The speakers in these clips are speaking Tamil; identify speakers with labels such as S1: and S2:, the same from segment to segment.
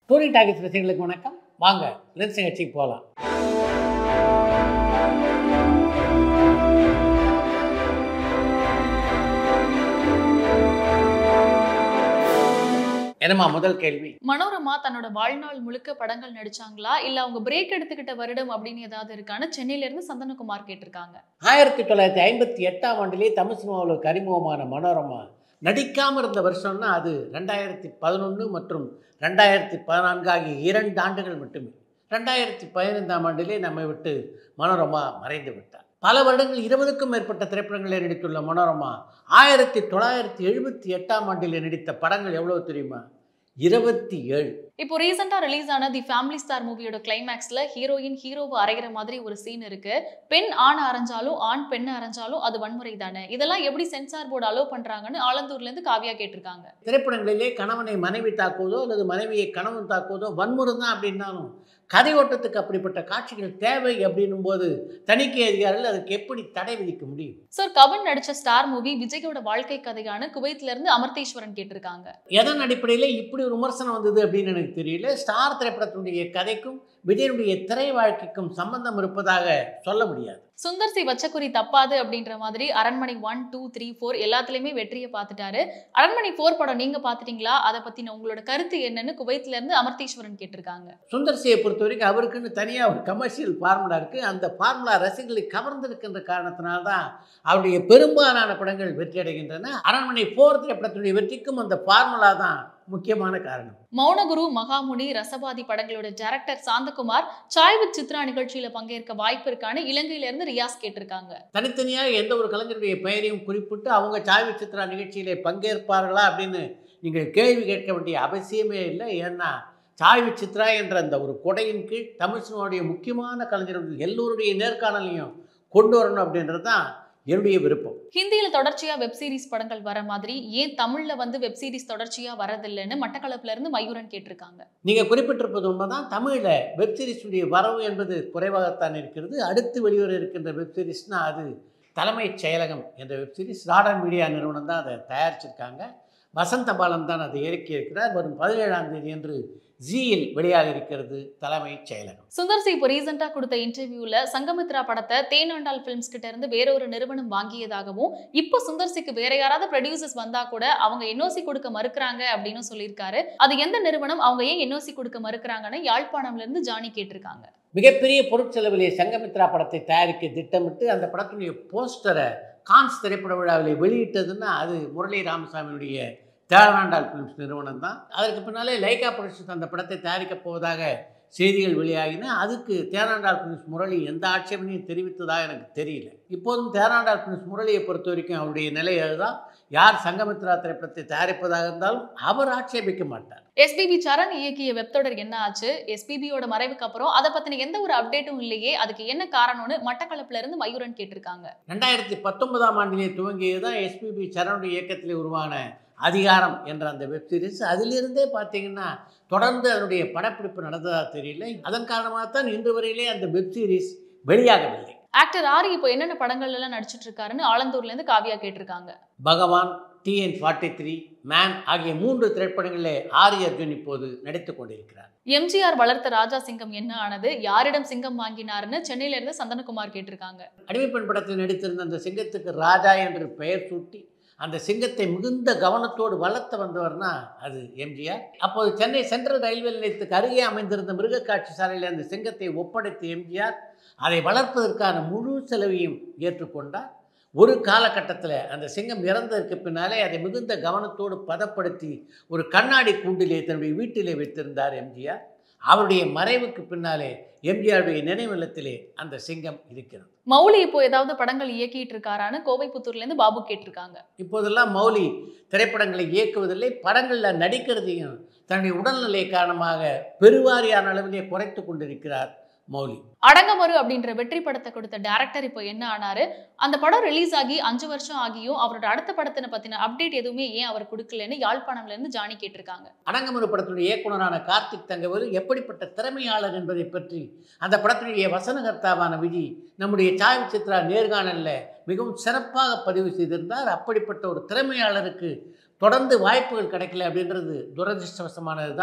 S1: டூரிங் டாக்கிஸ் ரசிகர்களுக்கு வணக்கம் வாங்க லென்ஸ் நிகழ்ச்சிக்கு போகலாம் என்னம்மா முதல் கேள்வி
S2: மனோரமா தன்னோட வாழ்நாள் முழுக்க படங்கள் நடிச்சாங்களா இல்ல அவங்க பிரேக் எடுத்துக்கிட்ட வருடம் அப்படின்னு ஏதாவது இருக்கான்னு சென்னையில இருந்து சந்தனகுமார் கேட்டிருக்காங்க
S1: ஆயிரத்தி தொள்ளாயிரத்தி ஐம்பத்தி எட்டாம் ஆண்டிலே தமிழ் சினிமாவில் அறிமுகமான மனோரமா நடிக்காமல் இருந்த வருஷம்னா அது ரெண்டாயிரத்தி பதினொன்று மற்றும் ரெண்டாயிரத்தி பதினான்கு ஆகிய இரண்டு ஆண்டுகள் மட்டுமே ரெண்டாயிரத்தி பதினைந்தாம் ஆண்டிலே நம்மை விட்டு மனோரமா மறைந்து விட்டார் பல வருடங்கள் இருபதுக்கும் மேற்பட்ட திரைப்படங்களில் நடித்துள்ள மனோரமா ஆயிரத்தி தொள்ளாயிரத்தி எழுபத்தி எட்டாம் ஆண்டில் நடித்த படங்கள் எவ்வளவு தெரியுமா இருபத்தி ஏழு
S2: இப்போ ரீசெண்டா ரிலீஸ் ஆன தி ஃபேமிலி ஸ்டார் மூவியோட கிளைமேக்ஸ்ல ஹீரோயின் ஹீரோவை அரைகிற மாதிரி ஒரு சீன் இருக்கு பெண் ஆண் அரைஞ்சாலும் ஆண் பெண் அரைஞ்சாலும் அது வன்முறை தானே இதெல்லாம் எப்படி சென்சார் போர்டு அலோவ் பண்றாங்கன்னு ஆலந்தூர்ல இருந்து காவியா கேட்டிருக்காங்க
S1: திரைப்படங்களிலே கணவனை மனைவி தாக்குவதோ அல்லது மனைவியை கணவன் தாக்குவதோ வன்முறை தான் அப்படின்னாலும் கதை ஓட்டத்துக்கு அப்படிப்பட்ட காட்சிகள் தேவை அப்படின்னும் போது தணிக்கை அதிகாரிகள் அதுக்கு எப்படி தடை விதிக்க முடியும்
S2: சார் கவன் நடிச்ச ஸ்டார் மூவி விஜயோட வாழ்க்கை கதையான குவைத்ல இருந்து அமர்தீஸ்வரன் கேட்டிருக்காங்க
S1: எதன் அடிப்படையில் இப்படி ஒரு விமர்சனம் வந்தது அப்படின்னு எனக்கு தெரியல ஸ்டார் திரைப்படத்தினுடைய கதைக்கும் விஜயனுடைய திரை வாழ்க்கைக்கும் சம்பந்தம் இருப்பதாக சொல்ல முடியாது
S2: சுந்தர் சி வச்சக்குறி தப்பாது அப்படின்ற மாதிரி அரண்மனை ஒன் டூ த்ரீ ஃபோர் எல்லாத்துலயுமே வெற்றியை பார்த்துட்டாரு அரண்மனை ஃபோர் படம் நீங்க பாத்துட்டீங்களா அதை பத்தின உங்களோட கருத்து என்னன்னு குவைத்ல இருந்து அமர்தீஸ்வரன் கேட்டிருக்காங்க
S1: சுந்தர்சியை பொறுத்த வரைக்கும் அவருக்குன்னு தனியாக ஒரு கமர்ஷியல் ஃபார்முலா இருக்குது அந்த ஃபார்முலா ரசிகர்களை கவர்ந்திருக்கின்ற காரணத்தினால்தான் அவருடைய பெரும்பாலான படங்கள் வெற்றி அடைகின்றன அரண்மனை போர் திரைப்படத்தினுடைய வெற்றிக்கும் அந்த ஃபார்முலா தான் முக்கியமான காரணம்
S2: மௌனகுரு மகாமுனி ரசபாதி படங்களோட டைரக்டர் சாந்தகுமார் சாய் வித் சித்ரா நிகழ்ச்சியில பங்கேற்க வாய்ப்பு இருக்கான்னு இலங்கையில இருந்து ரியாஸ் கேட்டிருக்காங்க
S1: தனித்தனியாக எந்த ஒரு கலைஞருடைய பெயரையும் குறிப்பிட்டு அவங்க சாவி சித்ரா நிகழ்ச்சியிலே பங்கேற்பார்களா அப்படின்னு நீங்கள் கேள்வி கேட்க வேண்டிய அவசியமே இல்லை ஏன்னா சாவி சித்ரா என்ற அந்த ஒரு கொடையின் கீழ் தமிழ் சினிமாவுடைய முக்கியமான கலைஞர்கள் எல்லோருடைய நேர்காணலையும் கொண்டு வரணும் அப்படின்றது தான் என்னுடைய விருப்பம்
S2: ஹிந்தியில தொடர்ச்சியா வெப் சீரிஸ் படங்கள் வர மாதிரி ஏன் தமிழ்ல வந்து வெப் சீரிஸ் தொடர்ச்சியா வரதில்லைன்னு மட்டக்களப்புல இருந்து மயூரன் கேட்டிருக்காங்க
S1: நீங்கள் குறிப்பிட்டிருப்பது உண்மைதான் தமிழில் வெப்சீரிஸுடைய வரவு என்பது குறைவாகத்தான் இருக்கிறது அடுத்து வெளிவர இருக்கின்ற வெப்சீரிஸ்னால் அது தலைமைச் செயலகம் என்ற வெப்சீரிஸ் ராடன் மீடியா நிறுவனம் தான் அதை தயாரிச்சிருக்காங்க வசந்த பாலன் தான் அதை இறக்கி இருக்கிறார் வரும் பதினேழாம் தேதி என்று ஜியில் வெளியாக இருக்கிறது தலைமைச் செயலகம்
S2: சுந்தர் சி இப்போ ரீசெண்டா கொடுத்த இன்டர்வியூல சங்கமித்ரா படத்தை தேனாண்டால் பிலிம்ஸ் கிட்ட இருந்து வேற ஒரு நிறுவனம் வாங்கியதாகவும் இப்போ சுந்தர் சிக்கு வேற யாராவது ப்ரொடியூசர்ஸ் வந்தா கூட அவங்க என்ஓசி கொடுக்க மறுக்கிறாங்க அப்படின்னு சொல்லியிருக்காரு அது எந்த நிறுவனம் அவங்க ஏன் என்ஓசி கொடுக்க மறுக்கிறாங்கன்னு யாழ்ப்பாணம்ல இருந்து ஜானி கேட்டிருக்காங்க
S1: மிகப்பெரிய பொருட்செலவிலே சங்கமித்ரா படத்தை தயாரிக்க திட்டமிட்டு அந்த படத்தினுடைய போஸ்டரை கான்ஸ் திரைப்பட விழாவிலே வெளியிட்டதுன்னா அது முரளி ராமசாமியுடைய தேவனாண்டால் ஃபிலிம்ஸ் நிறுவனம் தான் அதற்கு பின்னாலே லைகா ப்ரொடக்ஷன்ஸ் அந்த படத்தை தயாரிக்கப் போவதாக செய்திகள் வெளியாகின அதுக்கு தேனாண்டால் பிரின்ஸ் முரளி எந்த ஆட்சேபனையும் தெரிவித்ததாக எனக்கு தெரியல இப்போதும் தேனாண்டால் பிரின்ஸ் முரளியை பொறுத்த வரைக்கும் அவருடைய நிலை அதுதான் யார் சங்கமித்ரா திரைப்படத்தை தயாரிப்பதாக இருந்தாலும் அவர் ஆட்சேபிக்க மாட்டார்
S2: எஸ்பிபி சரண் இயக்கிய வெப்தொடர் என்ன ஆச்சு எஸ்பிபியோட மறைவுக்கு அப்புறம் அதை பத்தின எந்த ஒரு அப்டேட்டும் இல்லையே அதுக்கு என்ன காரணம்னு மட்டக்களப்புல இருந்து மயூரன் கேட்டிருக்காங்க
S1: ரெண்டாயிரத்தி பத்தொன்பதாம் ஆண்டிலே துவங்கியது தான் எஸ்பிபி சரணுடைய இயக்கத்தில் உருவான அதிகாரம் என்ற அந்த வெப்சீரிஸ் அதிலிருந்தே பார்த்தீங்கன்னா தொடர்ந்து அதனுடைய படப்பிடிப்பு நடந்ததா தெரியல அதன் காரணமாகத்தான் இன்று வரையிலே அந்த வெப்சீரிஸ் வெளியாகவில்லை
S2: ஆக்டர் ஆரி இப்போ என்னென்ன படங்கள்ல எல்லாம் நடிச்சிட்டு இருக்காருன்னு ஆலந்தூர்ல இருந்து காவியா கேட்டிருக்காங்க
S1: பகவான் டிஎன் ஃபார்ட்டி த்ரீ மேன் ஆகிய மூன்று திரைப்படங்களிலே ஆரி அர்ஜுன் இப்போது நடித்துக் கொண்டிருக்கிறார்
S2: எம்ஜிஆர் வளர்த்த ராஜா சிங்கம் என்ன ஆனது யாரிடம் சிங்கம் வாங்கினாருன்னு சென்னையில இருந்து சந்தனகுமார் கேட்டிருக்காங்க
S1: அடிமைப்பெண் படத்தில் நடித்திருந்த அந்த சிங்கத்துக்கு ராஜா என்று பெயர் சூட்டி அந்த சிங்கத்தை மிகுந்த கவனத்தோடு வளர்த்து வந்தவர்னா அது எம்ஜிஆர் அப்போது சென்னை சென்ட்ரல் ரயில்வே நிலையத்துக்கு அருகே அமைந்திருந்த மிருகக்காட்சி சாலையில் அந்த சிங்கத்தை ஒப்படைத்த எம்ஜிஆர் அதை வளர்ப்பதற்கான முழு செலவையும் ஏற்றுக்கொண்டார் ஒரு காலகட்டத்தில் அந்த சிங்கம் இறந்ததற்கு பின்னாலே அதை மிகுந்த கவனத்தோடு பதப்படுத்தி ஒரு கண்ணாடி கூண்டிலே தன்னுடைய வீட்டிலே வைத்திருந்தார் எம்ஜிஆர் அவருடைய மறைவுக்கு பின்னாலே எம்ஜிஆருடைய நினைவில்லத்திலே அந்த சிங்கம் இருக்கிறது
S2: மௌலி இப்போ ஏதாவது படங்கள் இயக்கிட்டு இருக்காரான்னு கோவைப்புத்தூர்ல இருந்து பாபு கேட்டிருக்காங்க
S1: இப்போதெல்லாம் மௌலி திரைப்படங்களை இயக்குவதில்லை படங்களில் நடிக்கிறதையும் தன்னுடைய உடல்நிலை காரணமாக பெருவாரியான அளவிலே குறைத்து கொண்டிருக்கிறார் மௌலி
S2: அடங்கமறு அப்படின்ற வெற்றி படத்தை கொடுத்த டேரக்டர் இப்போ என்ன ஆனாரு அந்த படம் ரிலீஸ் ஆகி அஞ்சு வருஷம் ஆகியும் அவரோட அடுத்த படத்தின பத்தின அப்டேட் எதுவுமே ஏன் அவர் கொடுக்கலன்னு யாழ்ப்பாணம்ல இருந்து ஜானி கேட்டிருக்காங்க
S1: அடங்கமறு படத்தினுடைய இயக்குனரான கார்த்திக் தங்கவேலு எப்படிப்பட்ட திறமையாளர் என்பதை பற்றி அந்த படத்தினுடைய வசனகர்த்தாவான விஜி நம்முடைய சாய் சித்ரா நேர்காணலில் மிகவும் சிறப்பாக பதிவு செய்திருந்தார் அப்படிப்பட்ட ஒரு திறமையாளருக்கு தொடர்ந்து வாய்ப்புகள் கிடைக்கல அப்படின்றது துரதிருஷ்டவசமானது தான்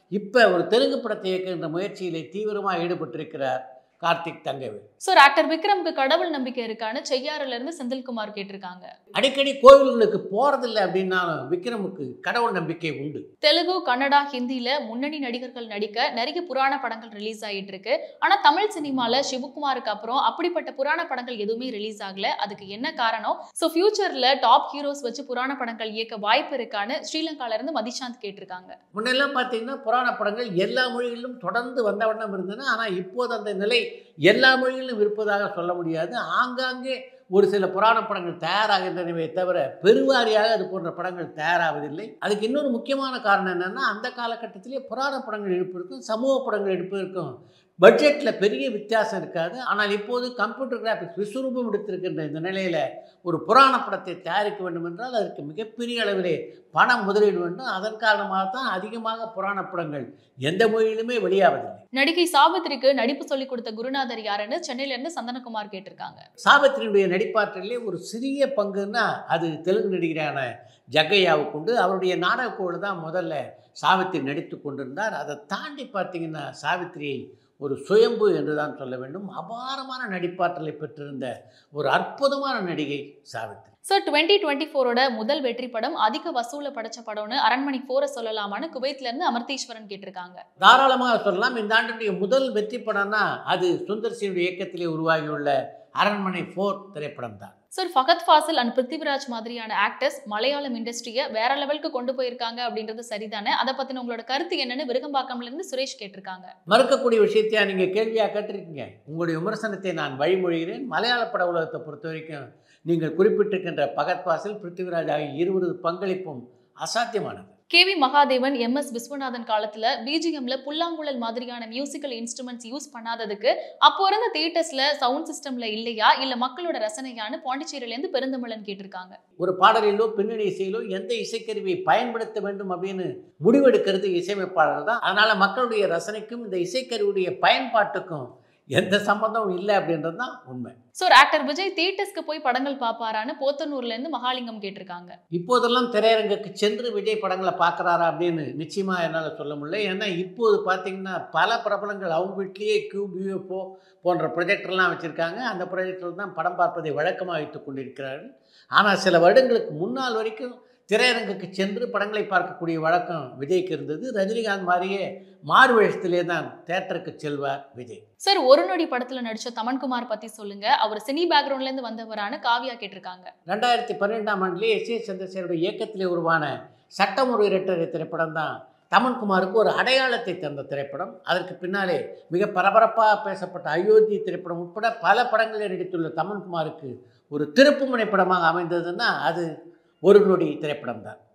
S1: இப்போ ஒரு தெலுங்கு படத்தை இயக்குகின்ற முயற்சியிலே தீவிரமாக ஈடுபட்டிருக்கிறார் கார்த்திக் தங்கவேல்
S2: சார் ஆக்டர் விக்ரமுக்கு கடவுள் நம்பிக்கை இருக்கான்னு செய்யாறுல இருந்து செந்தில்குமார் கேட்டிருக்காங்க
S1: அடிக்கடி கோவில்களுக்கு போறதில்லை அப்படின்னாலும் விக்ரமுக்கு கடவுள் நம்பிக்கை உண்டு
S2: தெலுங்கு கன்னடா ஹிந்தில முன்னணி நடிகர்கள் நடிக்க நிறைய புராண படங்கள் ரிலீஸ் ஆயிட்டு இருக்கு ஆனா தமிழ் சினிமால சிவகுமாருக்கு அப்புறம் அப்படிப்பட்ட புராண படங்கள் எதுவுமே ரிலீஸ் ஆகல அதுக்கு என்ன காரணம் சோ ஃபியூச்சர்ல டாப் ஹீரோஸ் வச்சு புராண படங்கள் இயக்க வாய்ப்பு இருக்கான்னு ஸ்ரீலங்கால இருந்து மதிஷாந்த் கேட்டிருக்காங்க
S1: முன்னெல்லாம் பார்த்தீங்கன்னா புராண படங்கள் எல்லா மொழிகளிலும் தொடர்ந்து வந்த வண்ணம் இருந்தன ஆனால் இப்போது அந்த நிலை எல்லா மொழிகளிலும் இருப்பதாக சொல்ல முடியாது ஆங்காங்கே ஒரு சில புராண படங்கள் தயாராகின்றனவே தவிர பெருவாரியாக அது போன்ற படங்கள் தயாராவதில்லை அதுக்கு இன்னொரு முக்கியமான காரணம் என்னென்னா அந்த காலகட்டத்திலே புராண படங்கள் எடுப்பதற்கும் சமூக படங்கள் எடுப்பதற்கும் பட்ஜெட்டில் பெரிய வித்தியாசம் இருக்காது ஆனால் இப்போது கம்ப்யூட்டர் கிராஃபிக்ஸ் விஸ்வரூபம் எடுத்திருக்கின்ற இந்த நிலையில் ஒரு புராண படத்தை தயாரிக்க வேண்டும் என்றால் அதற்கு மிகப்பெரிய அளவிலே பணம் முதலீடு வேண்டும் அதன் காரணமாக தான் அதிகமாக புராண படங்கள் எந்த மொழியிலுமே வெளியாவதில்லை
S2: நடிகை சாவித்திரிக்கு நடிப்பு சொல்லிக் கொடுத்த குருநாதர் யாருன்னு சென்னையில இருந்து சந்தனகுமார் கேட்டிருக்காங்க
S1: சாவித்திரியுடைய நடிப்பாற்றலே ஒரு சிறிய பங்குன்னா அது தெலுங்கு நடிகரான ஜக்கையாவுக்கு உண்டு அவருடைய நாடகக்குழு தான் முதல்ல சாவித்திரி நடித்து கொண்டிருந்தார் அதை தாண்டி பார்த்தீங்கன்னா சாவித்திரியை ஒரு சுயம்பு என்று தான் சொல்ல வேண்டும் அபாரமான நடிப்பாற்றலை பெற்றிருந்த ஒரு அற்புதமான நடிகை சாவித்திரி
S2: சார் டுவெண்ட்டி டுவெண்ட்டி ஃபோரோட முதல் வெற்றி படம் அதிக வசூல படைச்ச படம்னு அரண்மனை போரை சொல்லலாமான்னு குவைத்ல இருந்து அமர்தீஸ்வரன் கேட்டிருக்காங்க
S1: தாராளமாக சொல்லலாம் இந்த ஆண்டுடைய முதல் வெற்றி படம்னா அது சுந்தர் சியுடைய இயக்கத்திலே உருவாகியுள்ள அரண்மனை ஃபோர் திரைப்படம் தான்
S2: சார் ஃபகத் ஃபாசில் அண்ட் பிருத்திவிராஜ் மாதிரியான ஆக்டர்ஸ் மலையாளம் இண்டஸ்ட்ரியை வேற லெவலுக்கு கொண்டு போயிருக்காங்க அப்படின்றது சரிதானே அதை பத்தின உங்களோட கருத்து என்னன்னு விருகம்பாக்கம்ல இருந்து சுரேஷ் கேட்டிருக்காங்க
S1: மறுக்கக்கூடிய விஷயத்தையா நீங்கள் கேள்வியாக கேட்டிருக்கீங்க உங்களுடைய விமர்சனத்தை நான் வழிமொழிகிறேன் மலையாள பட உலகத்தை பொறுத்த வரைக்கும் நீங்கள் குறிப்பிட்டிருக்கின்ற பகத் பாசில் பிருத்திவிராஜ் ஆகிய இருவரது பங்களிப்பும் அசாத்தியமானது
S2: K V Mahadevan M S Viswanathan காலத்துல பிஜிஎம்ல புல்லாங்குழல் மாதிரியான மியூசிக்கல் இன்ஸ்ட்ருமெண்ட்ஸ் யூஸ் பண்ணாததுக்கு அப்போ இருந்த தியேட்டர்ஸ்ல சவுண்ட் சிஸ்டம்ல இல்லையா இல்ல மக்களோட ரசனையான்னு பாண்டிச்சேரியில இருந்து பெருந்தமிழன் கேட்டிருக்காங்க
S1: ஒரு பாடலிலோ பின்னணி இசையிலோ எந்த இசைக்கருவியை பயன்படுத்த வேண்டும் அப்படின்னு முடிவெடுக்கிறது இசையமைப்பாளர் தான் அதனால் மக்களுடைய ரசனைக்கும் இந்த இசைக்கருவியுடைய பயன்பாட்டுக்கும் எந்த சம்மந்தமும் இல்லை அப்படின்றது தான் உண்மை
S2: ஸோ ஆக்டர் விஜய் தியேட்டர்ஸ்க்கு போய் படங்கள் பாப்பாரான்னு போத்தனூர்ல இருந்து மகாலிங்கம் கேட்டிருக்காங்க
S1: இப்போதெல்லாம் திரையரங்குக்கு சென்று விஜய் படங்களை பார்க்குறாரா அப்படின்னு நிச்சயமாக என்னால் சொல்ல முடியல ஏன்னா இப்போது பார்த்தீங்கன்னா பல பிரபலங்கள் அவங்க வீட்லேயே கியூப் யூஎஃப்ஓ போன்ற ப்ரொஜெக்டர்லாம் வச்சுருக்காங்க அந்த ப்ரொஜெக்டர் தான் படம் பார்ப்பதை வழக்கமாக வைத்து கொண்டிருக்கிறார்கள் ஆனால் சில வருடங்களுக்கு முன்னால் வரைக்கும் திரையரங்குக்கு சென்று படங்களை பார்க்கக்கூடிய வழக்கம் விஜய்க்கு இருந்தது ரஜினிகாந்த் மாதிரியே மாறு வேஷத்திலே தான் தேட்டருக்கு செல்வார் விஜய்
S2: சார் ஒரு நொடி படத்துல நடிச்ச தமன்குமார் பத்தி சொல்லுங்க அவர் சினி பேக்ரவுண்ட்ல இருந்து வந்தவரான்னு காவியா கேட்டிருக்காங்க
S1: ரெண்டாயிரத்தி பன்னெண்டாம் ஆண்டிலே எஸ் ஏ சந்திரசேகருடைய இயக்கத்திலே உருவான சட்டம் ஒரு இரட்டரை திரைப்படம் தான் தமன்குமாருக்கு ஒரு அடையாளத்தை தந்த திரைப்படம் அதற்கு பின்னாலே மிக பரபரப்பாக பேசப்பட்ட அயோத்தி திரைப்படம் உட்பட பல படங்களில் நடித்துள்ள தமன்குமாருக்கு ஒரு திருப்புமுனை படமாக அமைந்ததுன்னா அது ஒரு நொடி திரைப்படம் தான்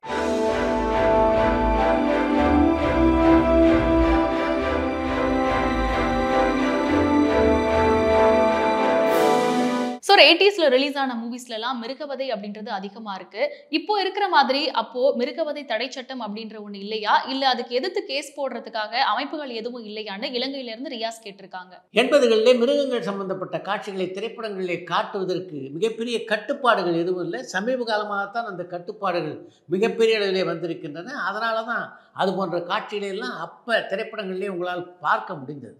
S2: ஸோ எயிட்டிஸ்ல ரிலீஸ் ஆன மூவிஸ்ல எல்லாம் மிருகவதை அப்படின்றது அதிகமா இருக்கு இப்போ இருக்கிற மாதிரி அப்போ மிருகவதை தடை சட்டம் அப்படின்ற ஒண்ணு இல்லையா இல்ல அதுக்கு எதிர்த்து கேஸ் போடுறதுக்காக அமைப்புகள் எதுவும் இல்லையான்னு இலங்கையில இருந்து ரியாஸ் கேட்டிருக்காங்க
S1: எண்பதுகளிலே மிருகங்கள் சம்பந்தப்பட்ட காட்சிகளை திரைப்படங்களிலே காட்டுவதற்கு மிகப்பெரிய கட்டுப்பாடுகள் எதுவும் இல்லை சமீப காலமாகத்தான் அந்த கட்டுப்பாடுகள் மிகப்பெரிய அளவிலே வந்திருக்கின்றன அதனால தான் அது போன்ற காட்சிகளை எல்லாம் அப்போ திரைப்படங்களிலே உங்களால் பார்க்க முடிந்தது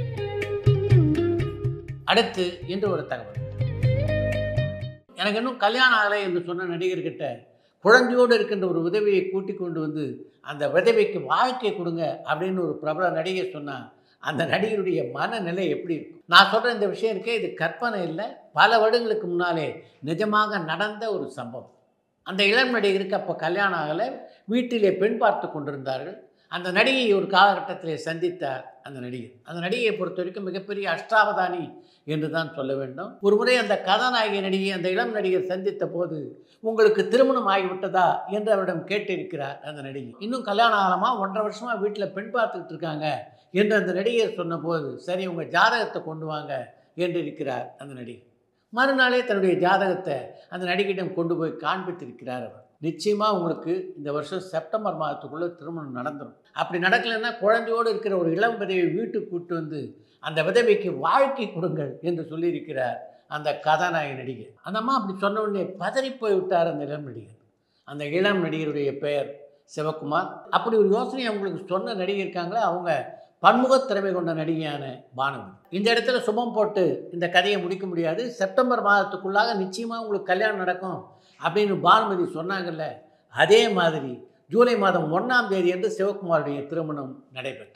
S1: அடுத்து இன்று ஒரு தகவல் எனக்கு இன்னும் கல்யாணம் ஆகலை என்று சொன்ன நடிகர்கிட்ட குழந்தையோடு இருக்கின்ற ஒரு உதவியை கூட்டி கொண்டு வந்து அந்த விதவைக்கு வாழ்க்கை கொடுங்க அப்படின்னு ஒரு பிரபல நடிகை சொன்னால் அந்த நடிகருடைய மனநிலை எப்படி இருக்கும் நான் சொல்கிற இந்த விஷயம் இருக்கே இது கற்பனை இல்லை பல வருடங்களுக்கு முன்னாலே நிஜமாக நடந்த ஒரு சம்பவம் அந்த இளம் நடிகருக்கு அப்போ கல்யாணம் ஆகலை வீட்டிலே பெண் பார்த்து கொண்டிருந்தார்கள் அந்த நடிகையை ஒரு காலகட்டத்திலே சந்தித்தார் அந்த நடிகர் அந்த நடிகையை பொறுத்த வரைக்கும் மிகப்பெரிய அஷ்டாவதானி என்று தான் சொல்ல வேண்டும் ஒரு முறை அந்த கதாநாயகி நடிகை அந்த இளம் நடிகர் சந்தித்த போது உங்களுக்கு திருமணம் ஆகிவிட்டதா என்று அவரிடம் கேட்டிருக்கிறார் அந்த நடிகை இன்னும் கல்யாணம் ஆகலாமா ஒன்றரை வருஷமாக வீட்டில் பெண் பார்த்துக்கிட்டு இருக்காங்க என்று அந்த நடிகர் சொன்னபோது சரி உங்கள் ஜாதகத்தை கொண்டு வாங்க என்று இருக்கிறார் அந்த நடிகர் மறுநாளே தன்னுடைய ஜாதகத்தை அந்த நடிகையிடம் கொண்டு போய் காண்பித்திருக்கிறார் அவர் நிச்சயமாக உங்களுக்கு இந்த வருஷம் செப்டம்பர் மாதத்துக்குள்ளே திருமணம் நடந்துடும் அப்படி நடக்கலைன்னா குழந்தையோடு இருக்கிற ஒரு இளம் விதவை வீட்டுக்கு கூட்டு வந்து அந்த விதவைக்கு வாழ்க்கை கொடுங்கள் என்று சொல்லியிருக்கிறார் அந்த கதாநாயக நடிகை அந்த அம்மா அப்படி சொன்ன உடனே பதறி போய் விட்டார் அந்த இளம் நடிகர் அந்த இளம் நடிகருடைய பெயர் சிவகுமார் அப்படி ஒரு யோசனை அவங்களுக்கு சொன்ன நடிகை இருக்காங்களே அவங்க பன்முகத் திறமை கொண்ட நடிகையான பானுமதி இந்த இடத்துல சுபம் போட்டு இந்த கதையை முடிக்க முடியாது செப்டம்பர் மாதத்துக்குள்ளாக நிச்சயமாக உங்களுக்கு கல்யாணம் நடக்கும் அப்படின்னு பானுமதி சொன்னாங்கல்ல அதே மாதிரி ஜூலை மாதம் ஒன்றாம் தேதி என்று சிவகுமாருடைய திருமணம் நடைபெற்றது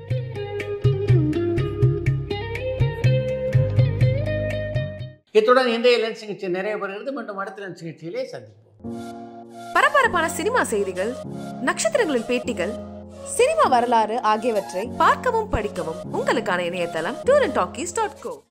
S1: இத்துடன் இன்றைய லென்ஸ் நிகழ்ச்சி நிறைய பெறுகிறது மீண்டும் அடுத்த லென்ஸ் நிகழ்ச்சியிலே சந்திப்போம்
S3: பரபரப்பான சினிமா செய்திகள் நட்சத்திரங்களின் பேட்டிகள் சினிமா வரலாறு ஆகியவற்றை பார்க்கவும் படிக்கவும் உங்களுக்கான இணையதளம் tour and talkies dot go